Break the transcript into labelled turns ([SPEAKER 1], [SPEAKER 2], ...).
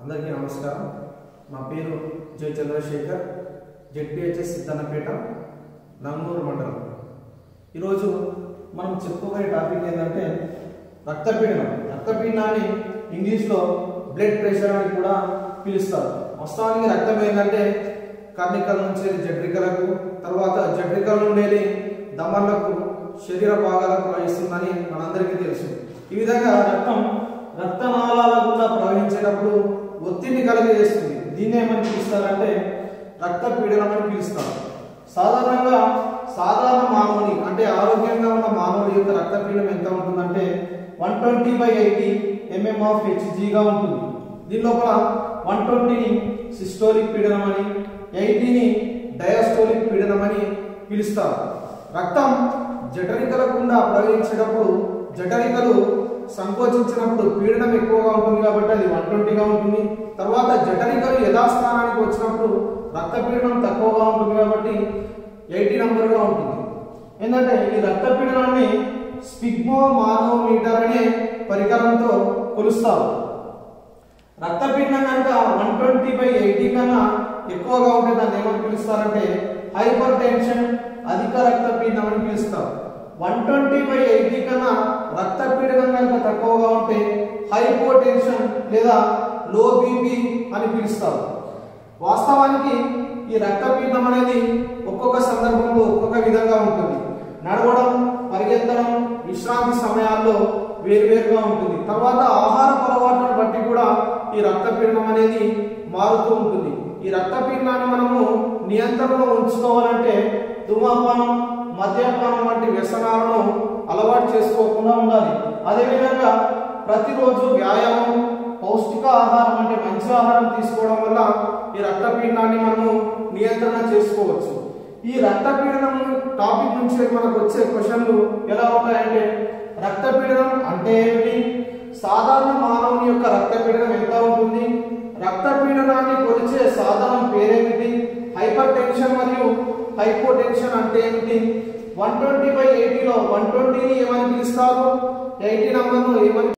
[SPEAKER 1] అందరికీ నమస్కారం నా పేరు జయ చంద్రశేఖర్ జెడ్పిహెచ్ఎస్ సిద్ధన్నపేట నంగూరు మండలం ఈరోజు మనం చెప్పుకోబోయే టాపిక్ ఏంటంటే రక్తపీడనం రక్తపీడనాన్ని ఇంగ్లీష్లో బ్లడ్ ప్రెషర్ అని కూడా పిలుస్తారు వాస్తవానికి రక్తం ఏంటంటే కర్ణికల నుంచి జడ్రికలకు తర్వాత జడ్రికల నుండి దమర్లకు శరీర భాగాలకు ప్రవహిస్తుందని మనందరికీ తెలుసు ఈ విధంగా రక్తం రక్తనాళాల గుండా ప్రవహించేటప్పుడు ఒత్తిడిని కలిగజేస్తుంది దీన్ని ఏమని పిలుస్తారంటే రక్త పీడనం అని పిలుస్తారు సాధారణంగా సాధారణ మానవుని అంటే ఆరోగ్యంగా ఉన్న మానవుడి యొక్క రక్తపీడనం ఎంత ఉంటుందంటే one twenty by eighty mm of హెచ్జిగా ఉంటుంది దీని లోపల వన్ ట్వంటీని సిస్టోలిక్ పీడనం అని ఎయిటీని డయాస్టోలిక్ పీడనం అని పిలుస్తారు రక్తం జఠరికల గుండా ప్రవహించేటప్పుడు జఠరికలు సంకోచించినప్పుడు పీడనం ఎక్కువగా ఉంటుంది కాబట్టి అది వన్ ట్వంటీగా ఉంటుంది తర్వాత జఠరికలు యథాస్థానానికి వచ్చినప్పుడు రక్త పీడనం తక్కువగా ఉంటుంది కాబట్టి ఎయిటీ నంబర్గా ఉంటుంది ఏంటంటే ఈ రక్త పీడనాన్ని స్పిగ్మో మానోమీటర్ అనే పరికరంతో కొలుస్తారు రక్తపీడనం కనుక వన్ ట్వంటీ బై ఎయిటీ కన్నా ఎక్కువగా ఉంటే దాన్ని ఏమని పిలుస్తారంటే హైపర్ టెన్షన్ అధిక రక్తపీడనం అని పిలుస్తారు వన్ ట్వంటీ బై ఎయిటీ కన్నా రక్తపీడనం కనుక తక్కువగా ఉంటే హైపో టెన్షన్ లేదా లో బీపీ అని పిలుస్తారు వాస్తవానికి ఈ రక్తపీడనం అనేది ఒక్కొక్క సందర్భంలో ఒక్కొక్క విధంగా ఉంటుంది నడవడం పరిగెత్తడం విశ్రాంతి సమయాల్లో వేరువేరుగా ఉంటుంది తర్వాత ఆహార అలవాట్లను బట్టి కూడా ఈ రక్తపీడనం అనేది మారుతూ ఉంటుంది ఈ రక్తపీడనాన్ని మనము నియంత్రణలో ఉంచుకోవాలంటే ధూమపానం మద్యపానం వంటి వ్యసనాలను అలవాటు చేసుకోకుండా ఉండాలి అదేవిధంగా ప్రతిరోజు వ్యాయామం పౌష్టిక ఆహారం అంటే మంచి ఆహారం తీసుకోవడం వల్ల ఈ రక్తపీడనాన్ని మనము నియంత్రణ చేసుకోవచ్చు ఈ రక్తపీడనం టాపిక్ నుంచి మనకు వచ్చే క్వశ్చన్లు ఎలా ఉంటాయంటే రక్తపీడనం అంటే ఏమిటి సాధారణ మానవుని యొక్క రక్తపీడనం ఎంత ఉంటుంది రక్తపీడనాన్ని కొలిచే సాధనం పేరేమిటి హైపర్ టెన్షన్ మరియు హైపో టెన్షన్ అంటే ఏమిటి వన్ ట్వంటీ బై ఎయిటీలో వన్ ట్వంటీని ఏమని పిలుస్తారు ఎయిటీ నంబర్ను ఏమని